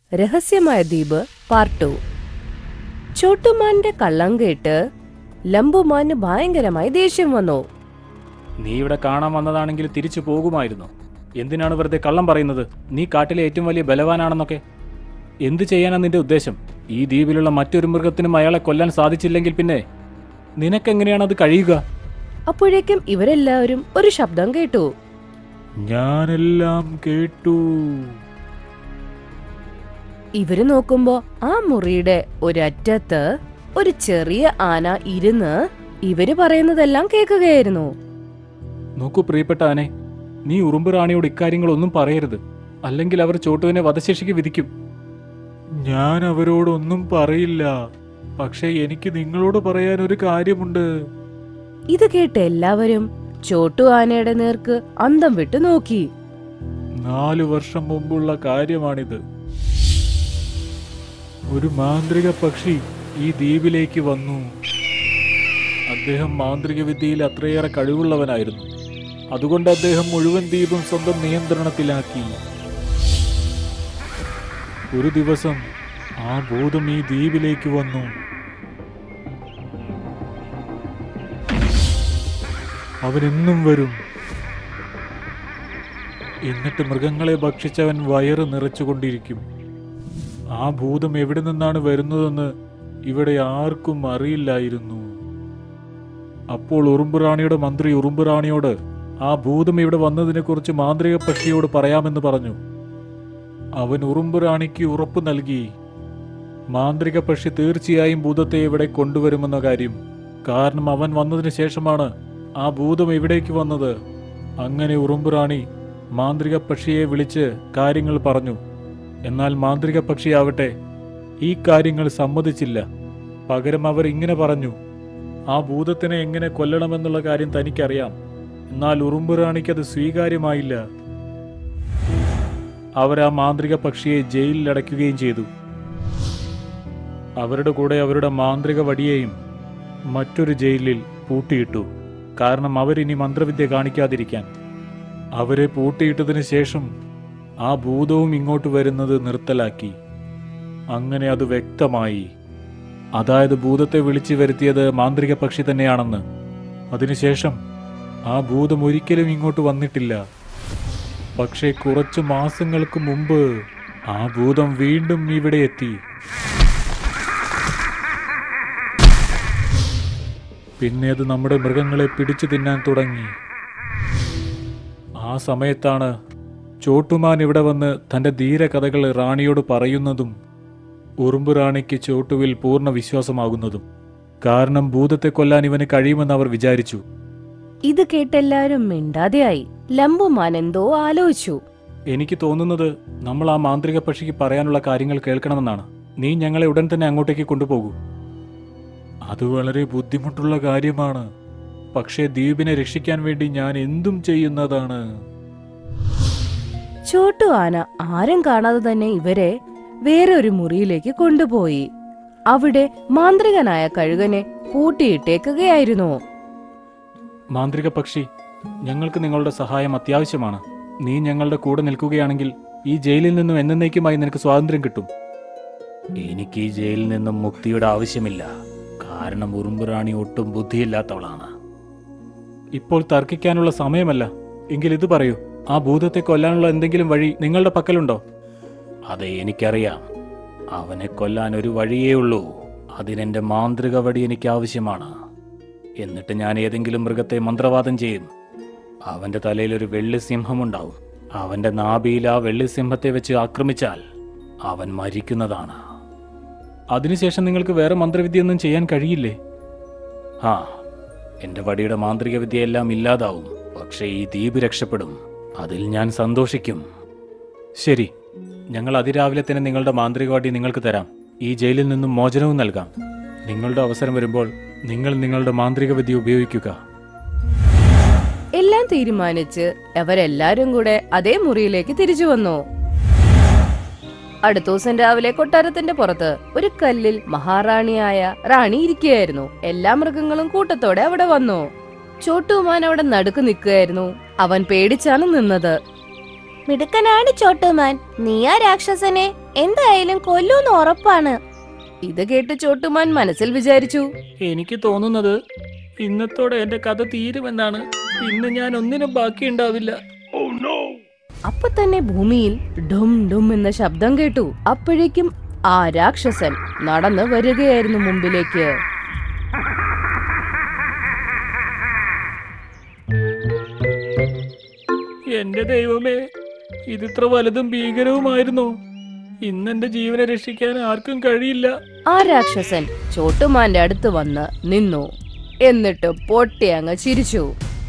രഹസ്യമായ ദ്വീപ് part two ചോട്ടുമാന്റെ കള്ളം കേട്ട് ലംബുമാന് ഭയങ്കരമായി ദേഷ്യം വന്നു നീ ഇവിടെ കാണാൻ വന്നതാണെങ്കിൽ തിരിച്ചു പോകുമായിരുന്നു എന്തിനാണ് വെറുതെ കള്ളം പറയുന്നത് നീ കാട്ടിലെ ഏറ്റവും വലിയ ബലവാനാണെന്നൊക്കെ എന്ത് ചെയ്യാനാ നിന്റെ ഉദ്ദേശം ഈ ദ്വീപിലുള്ള മറ്റൊരു മൃഗത്തിനും അയാളെ കൊല്ലാൻ സാധിച്ചില്ലെങ്കിൽ പിന്നെ നിനക്കെങ്ങനെയാണ് അത് കഴിയുക അപ്പോഴേക്കും ഇവരെല്ലാവരും ഒരു ശബ്ദം കേട്ടു ഞാനെല്ലാം കേട്ടു ഇവര് നോക്കുമ്പോ ആ മുറിയുടെ ഒരറ്റത്ത് ഒരു ചെറിയ ആന ഇരുന്ന് ഇവര് പറയുന്നതെല്ലാം കേൾക്കുകയായിരുന്നു നോക്കൂ പ്രിയപ്പെട്ട ആനെ നീ ഉറുമ്പ് റാണിയോട് ഇക്കാര്യങ്ങളൊന്നും പറയരുത് അല്ലെങ്കിൽ അവർ ചോട്ടുവിനെ വധശിക്ഷയ്ക്ക് വിധിക്കും ഞാൻ അവരോടൊന്നും പറയില്ല പക്ഷേ എനിക്ക് നിങ്ങളോട് പറയാൻ ഒരു കാര്യമുണ്ട് ഇത് കേട്ട് എല്ലാവരും ചോട്ടു ആനയുടെ നേർക്ക് അന്തം വിട്ടു നോക്കി നാലു വർഷം മുമ്പുള്ള കാര്യമാണിത് ഒരു മാന്ത്രിക പക്ഷി ഈ ദ്വീപിലേക്ക് വന്നു അദ്ദേഹം മാന്ത്രിക വിദ്യയിൽ അത്രയേറെ കഴിവുള്ളവനായിരുന്നു അതുകൊണ്ട് അദ്ദേഹം മുഴുവൻ ദ്വീപും സ്വന്തം നിയന്ത്രണത്തിലാക്കി ഒരു ദിവസം ആ ഭൂതം ഈ ദ്വീപിലേക്ക് വന്നു അവനെന്നും വരും എന്നിട്ട് മൃഗങ്ങളെ ഭക്ഷിച്ചവൻ വയറ് നിറച്ചുകൊണ്ടിരിക്കും ആ ഭൂതം എവിടെ നിന്നാണ് വരുന്നതെന്ന് ഇവിടെ ആർക്കും അറിയില്ലായിരുന്നു അപ്പോൾ ഉറുമ്പുറാണിയുടെ മന്ത്രി ഉറുമ്പുറാണിയോട് ആ ഭൂതം ഇവിടെ വന്നതിനെക്കുറിച്ച് മാന്ത്രിക പക്ഷിയോട് പറയാമെന്ന് പറഞ്ഞു അവൻ ഉറുമ്പുറാണിക്ക് ഉറപ്പ് നൽകി മാന്ത്രിക പക്ഷി തീർച്ചയായും ഭൂതത്തെ ഇവിടെ കൊണ്ടുവരുമെന്ന കാര്യം കാരണം അവൻ വന്നതിന് ശേഷമാണ് ആ ഭൂതം ഇവിടേക്ക് വന്നത് അങ്ങനെ ഉറുമ്പുറാണി മാന്ത്രിക പക്ഷിയെ വിളിച്ച് കാര്യങ്ങൾ പറഞ്ഞു എന്നാൽ മാന്ത്രിക പക്ഷിയാവട്ടെ ഈ കാര്യങ്ങൾ സമ്മതിച്ചില്ല പകരം അവർ ഇങ്ങനെ പറഞ്ഞു ആ ഭൂതത്തിനെ എങ്ങനെ കൊല്ലണമെന്നുള്ള കാര്യം തനിക്കറിയാം എന്നാൽ ഉറുമ്പുറാണിക്കത് സ്വീകാര്യമായില്ല അവർ ആ മാന്ത്രിക പക്ഷിയെ ജയിലിൽ അടയ്ക്കുകയും ചെയ്തു അവരുടെ കൂടെ അവരുടെ മാന്ത്രിക വടിയെയും മറ്റൊരു ജയിലിൽ പൂട്ടിയിട്ടു കാരണം അവരിനി മന്ത്രവിദ്യ കാണിക്കാതിരിക്കാൻ അവരെ പൂട്ടിയിട്ടതിന് ശേഷം ആ ഭൂതവും ഇങ്ങോട്ട് വരുന്നത് നിർത്തലാക്കി അങ്ങനെ അത് വ്യക്തമായി അതായത് ഭൂതത്തെ വിളിച്ചു വരുത്തിയത് മാന്ത്രിക പക്ഷി തന്നെയാണെന്ന് അതിനുശേഷം ആ ഭൂതം ഒരിക്കലും ഇങ്ങോട്ട് വന്നിട്ടില്ല പക്ഷേ കുറച്ചു മാസങ്ങൾക്ക് മുമ്പ് ആ ഭൂതം വീണ്ടും ഇവിടെ എത്തി പിന്നെ അത് നമ്മുടെ മൃഗങ്ങളെ പിടിച്ചു തിന്നാൻ തുടങ്ങി ആ സമയത്താണ് ചോട്ടുമാൻ ഇവിടെ വന്ന് തന്റെ ധീരകഥകൾ റാണിയോട് പറയുന്നതും ഉറുമ്പ് റാണിക്ക് ചോട്ടുവിൽ പൂർണ്ണ വിശ്വാസമാകുന്നതും കാരണം ഭൂതത്തെ കൊല്ലാൻ ഇവന് കഴിയുമെന്ന് അവർ വിചാരിച്ചു ഇത് കേട്ടെല്ലാരും മിണ്ടാതെയായി ലംബുമാൻ എന്തോ ആലോചിച്ചു എനിക്ക് തോന്നുന്നത് നമ്മൾ ആ മാന്ത്രിക പക്ഷിക്ക് പറയാനുള്ള കാര്യങ്ങൾ കേൾക്കണമെന്നാണ് നീ ഞങ്ങളെ ഉടൻ തന്നെ അങ്ങോട്ടേക്ക് കൊണ്ടുപോകൂ അത് വളരെ ബുദ്ധിമുട്ടുള്ള കാര്യമാണ് പക്ഷേ ദ്വീപിനെ രക്ഷിക്കാൻ വേണ്ടി ഞാൻ എന്തും ചെയ്യുന്നതാണ് ചോട്ടു ആന ആരും കാണാതെ തന്നെ ഇവരെ വേറെ ഒരു മുറിയിലേക്ക് കൊണ്ടുപോയി അവിടെ മാന്ത്രികനായ കഴുകനെ പൂട്ടിയിട്ടേക്കുകയായിരുന്നു മാന്ത്രിക പക്ഷി ഞങ്ങൾക്ക് നിങ്ങളുടെ സഹായം അത്യാവശ്യമാണ് നീ ഞങ്ങളുടെ കൂടെ നിൽക്കുകയാണെങ്കിൽ ഈ ജയിലിൽ നിന്നും എന്നേക്കുമായി നിനക്ക് സ്വാതന്ത്ര്യം കിട്ടും എനിക്ക് ഈ ജയിലിൽ നിന്നും മുക്തിയുടെ ആവശ്യമില്ല കാരണം ഉറുമ്പുറാണി ഒട്ടും ബുദ്ധിയില്ലാത്തവളാണ് ഇപ്പോൾ തർക്കിക്കാനുള്ള സമയമല്ല എങ്കിൽ ഇത് പറയൂ ആ ഭൂതത്തെ കൊല്ലാനുള്ള എന്തെങ്കിലും വഴി നിങ്ങളുടെ പക്കലുണ്ടോ അതെ എനിക്കറിയാം അവനെ കൊല്ലാൻ ഒരു വഴിയേ ഉള്ളൂ അതിനെന്റെ മാന്ത്രിക വടി എനിക്ക് ആവശ്യമാണ് എന്നിട്ട് ഞാൻ ഏതെങ്കിലും മൃഗത്തെ മന്ത്രവാദം ചെയ്യും അവന്റെ തലയിൽ ഒരു വെള്ളി സിംഹമുണ്ടാവും അവന്റെ നാഭിയിൽ ആ വെള്ളി സിംഹത്തെ വെച്ച് ആക്രമിച്ചാൽ അവൻ മരിക്കുന്നതാണ് അതിനുശേഷം നിങ്ങൾക്ക് വേറെ മന്ത്രവിദ്യയൊന്നും ചെയ്യാൻ കഴിയില്ലേ ആ എന്റെ വടിയുടെ മാന്ത്രിക വിദ്യയെല്ലാം ഇല്ലാതാവും പക്ഷേ ഈ ദ്വീപ് രക്ഷപ്പെടും അതിൽ ഞാൻ സന്തോഷിക്കും ശരി ഞങ്ങൾ അതിരാവിലെ തന്നെ നിങ്ങളുടെ മാന്ത്രിക വടി നിങ്ങൾക്ക് തരാം ഈ ജയിലിൽ നിന്നും മോചനവും നൽകാം നിങ്ങളുടെ അവസരം വരുമ്പോൾ നിങ്ങൾ നിങ്ങളുടെ മാന്ത്രിക വിദ്യ ഉപയോഗിക്കുക എല്ലാം തീരുമാനിച്ച് അവരെല്ലാരും കൂടെ അതേ മുറിയിലേക്ക് തിരിച്ചു വന്നു അടുത്ത ദിവസം രാവിലെ കൊട്ടാരത്തിന്റെ പുറത്ത് ഒരു കല്ലിൽ മഹാറാണിയായ റാണി ഇരിക്കുകയായിരുന്നു എല്ലാ മൃഗങ്ങളും കൂട്ടത്തോടെ അവിടെ വന്നു ചോട്ടുമാൻ അവിടെ നടുക്ക് നിൽക്കുകയായിരുന്നു അവൻ പേടിച്ചാണ് നിന്നത് മിടുക്കനാണ് ചോട്ടുമാൻ നീ ആ രാക്ഷസനെ എന്തായാലും കൊല്ലൂന്ന് ഉറപ്പാണ് ഇത് കേട്ട് ചോട്ടുമാൻ മനസ്സിൽ വിചാരിച്ചു എനിക്ക് തോന്നുന്നത് ഇന്നത്തോടെ എന്റെ കഥ തീരുമെന്നാണ് ഇന്ന് ഞാൻ ഒന്നിനും ബാക്കിയുണ്ടാവില്ല അപ്പൊ തന്നെ ഭൂമിയിൽ ഡും ഡും എന്ന ശബ്ദം കേട്ടു അപ്പോഴേക്കും ആ രാക്ഷസൻ നടന്നു വരികയായിരുന്നു മുമ്പിലേക്ക് എന്റെ ദൈവമേ ഇതിത്ര വലുതും ഭീകരവുമായിരുന്നോ ഇന്നെന്റെ ജീവനെ രക്ഷിക്കാൻ ആർക്കും കഴിയില്ല ആ രാക്ഷസൻ ചോട്ടുമാന്റെ അടുത്ത് വന്ന് നിന്നു എന്നിട്ട് പൊട്ടി അങ്ങ് ചിരിച്ചു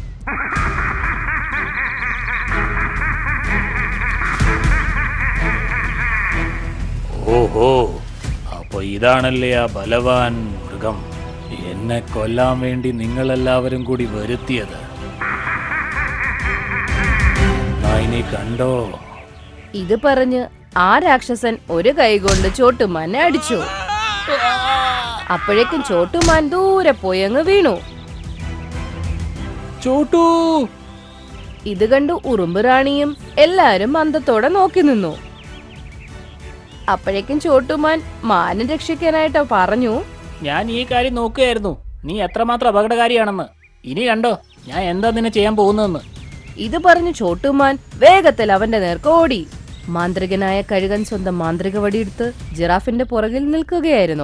ഓഹോ അപ്പൊ ഇതാണല്ലേ ആ ബലവാൻ മൃഗം എന്നെ കൊല്ലാൻ വേണ്ടി നിങ്ങളെല്ലാവരും കൂടി വരുത്തിയത് എന്നാ ഇനി കണ്ടോ ഇത് പറഞ്ഞ് ആ രാക്ഷസൻ ഒരു കൈകൊണ്ട് ചോട്ടുമാനെ അടിച്ചു അപ്പോഴേക്കും ചോട്ടുമാൻ ദൂരെ പോയി അങ്ങ് വീണു ചോട്ടു ഇത് കണ്ടു ഉറുമ്പുറാണിയും എല്ലാരും അന്തത്തോടെ നോക്കി നിന്നു അപ്പോഴേക്കും ചോട്ടുമാൻ മാനം രക്ഷിക്കാനായിട്ട് പറഞ്ഞു ഞാൻ ഈ കാര്യം നോക്കുകയായിരുന്നു നീ എത്രമാത്രം അപകടകാരിയാണെന്ന് ഇനി കണ്ടോ ഞാൻ എന്താ നിന്നെ ചെയ്യാൻ പോകുന്നതെന്ന് ഇത് പറഞ്ഞു ചോട്ടുമാൻ വേഗത്തിൽ അവന്റെ നേർക്ക് ഓടി മാന്ത്രികനായ കഴുകൻ സ്വന്തം മാന്ത്രിക വടിയെടുത്ത് ജിറാഫിന്റെ പുറകിൽ നിൽക്കുകയായിരുന്നു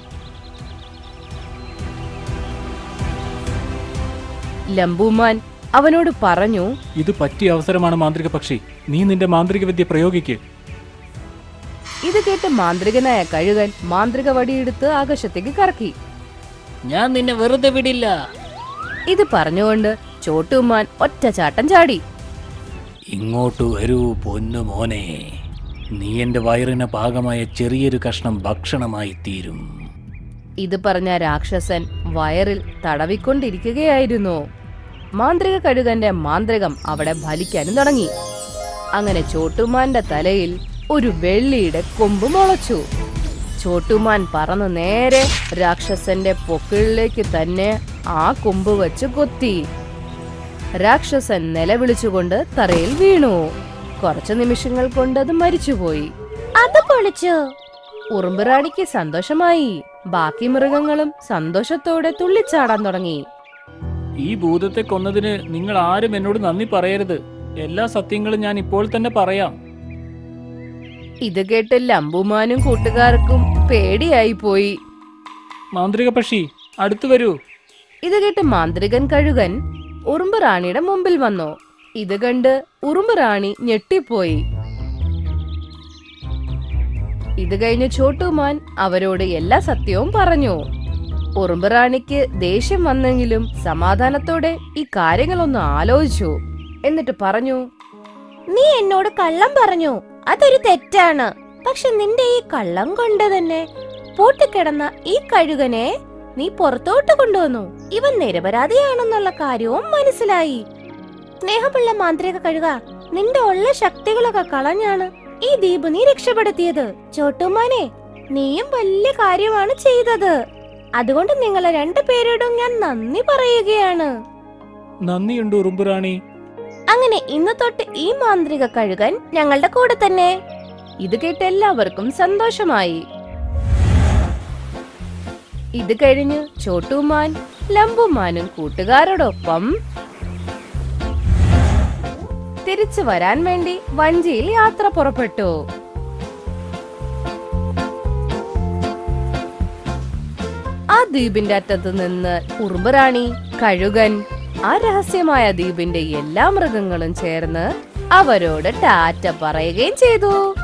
ലംബുമാൻ അവനോട് പറഞ്ഞു ഇത് പറ്റിയ അവസരമാണ് മാന്ത്രിക പക്ഷി നീ നിന്റെ മാന്ത്രിക വിദ്യ പ്രയോഗിക്ക് ഇത് കേട്ട് മാന്ത്രികനായ കഴുകൻ മാന്ത്രിക വടിയെടുത്ത് ആകാശത്തേക്ക് കറക്കി ഞാൻ നിന്നെ വെറുതെ വിടില്ല ഇത് പറഞ്ഞുകൊണ്ട് ചോട്ടുമാൻ ഒറ്റ ചാട്ടം ചാടി ഇങ്ങോട്ട് വരൂ പൊന്നു മോനെ നീ എന്റെ വയറിന് പാകമായ ചെറിയൊരു കഷ്ണം ഭക്ഷണമായി തീരും ഇത് പറഞ്ഞ രാക്ഷസൻ വയറിൽ തടവിക്കൊണ്ടിരിക്കുകയായിരുന്നു മാന്ത്രിക കഴുകന്റെ മാന്ത്രികം അവിടെ ഫലിക്കാനും തുടങ്ങി അങ്ങനെ ചോട്ടുമാന്റെ തലയിൽ ഒരു വെള്ളിയുടെ കൊമ്പ് മുളച്ചു ചോട്ടുമാൻ പറന്നു നേരെ രാക്ഷസന്റെ പൊക്കിളിലേക്ക് തന്നെ ആ കൊമ്പ് വെച്ച് കൊത്തി രാക്ഷസൻ നിലവിളിച്ചുകൊണ്ട് തറയിൽ വീണു കുറച്ചു നിമിഷങ്ങൾ കൊണ്ട് അത് മരിച്ചുപോയി അത് പൊളിച്ചു ഉറുമ്പുറാണിക്ക് സന്തോഷമായി ബാക്കി മൃഗങ്ങളും സന്തോഷത്തോടെ തുള്ളിച്ചാടാൻ തുടങ്ങി ഈ ഭൂതത്തെ കൊന്നതിന് നിങ്ങൾ ആരും എന്നോട് നന്ദി പറയരുത് എല്ലാ സത്യങ്ങളും ഞാൻ ഇപ്പോൾ തന്നെ പറയാം ഇത് കേട്ട് ലംബുമാനും കൂട്ടുകാർക്കും പേടിയായി പോയി മാന്ത്രിക പക്ഷി അടുത്തു വരൂ ഇത് കേട്ട് മാന്ത്രികൻ കഴുകൻ ഉറുമ്പ് റാണിയുടെ മുമ്പിൽ വന്നു ഇത് കണ്ട് ഉറുമ്പ് റാണി ഞെട്ടിപ്പോയി ഇത് കഴിഞ്ഞ് ചോട്ടുമാൻ അവരോട് എല്ലാ സത്യവും പറഞ്ഞു ഉറുമ്പ് റാണിക്ക് ദേഷ്യം വന്നെങ്കിലും സമാധാനത്തോടെ ഈ കാര്യങ്ങളൊന്ന് ആലോചിച്ചു എന്നിട്ട് പറഞ്ഞു നീ എന്നോട് കള്ളം പറഞ്ഞു അതൊരു തെറ്റാണ് പക്ഷെ നിന്റെ ഈ കള്ളം കൊണ്ട് തന്നെ പൂട്ടിക്കിടന്ന ഈ കഴുകനെ നീ പുറത്തോട്ട് കൊണ്ടുവന്നു ഇവൻ നിരപരാധിയാണെന്നുള്ള കാര്യവും മനസ്സിലായി സ്നേഹമുള്ള മാന്ത്രിക കഴുക നിന്റെ ഉള്ള ശക്തികളൊക്കെ കളഞ്ഞാണ് ഈ ദ്വീപ് നീ രക്ഷപ്പെടുത്തിയത് ചോട്ടുമാനെ നീയും വലിയ കാര്യമാണ് ചെയ്തത് അതുകൊണ്ട് നിങ്ങളെ രണ്ടുപേരോടും ഞാൻ നന്ദി പറയുകയാണ് നന്ദിയുണ്ട് ഉറുമ്പുറാണി അങ്ങനെ ഇന്ന് തൊട്ട് ഈ മാന്ത്രിക കഴുകൻ ഞങ്ങളുടെ കൂടെ തന്നെ ഇത് കേട്ട് എല്ലാവർക്കും സന്തോഷമായി ഇത് കഴിഞ്ഞ് ചോട്ടുമാൻ ലംബുമാനും കൂട്ടുകാരോടൊപ്പം തിരിച്ചു വരാൻ വേണ്ടി വഞ്ചിയിൽ യാത്ര പുറപ്പെട്ടു ആ ദ്വീപിന്റെ അറ്റത്ത് നിന്ന് ഉറുമ്പറാണി കഴുകൻ ആ രഹസ്യമായ ദ്വീപിന്റെ എല്ലാ മൃഗങ്ങളും ചേർന്ന് അവരോട് ടാറ്റ പറയുകയും ചെയ്തു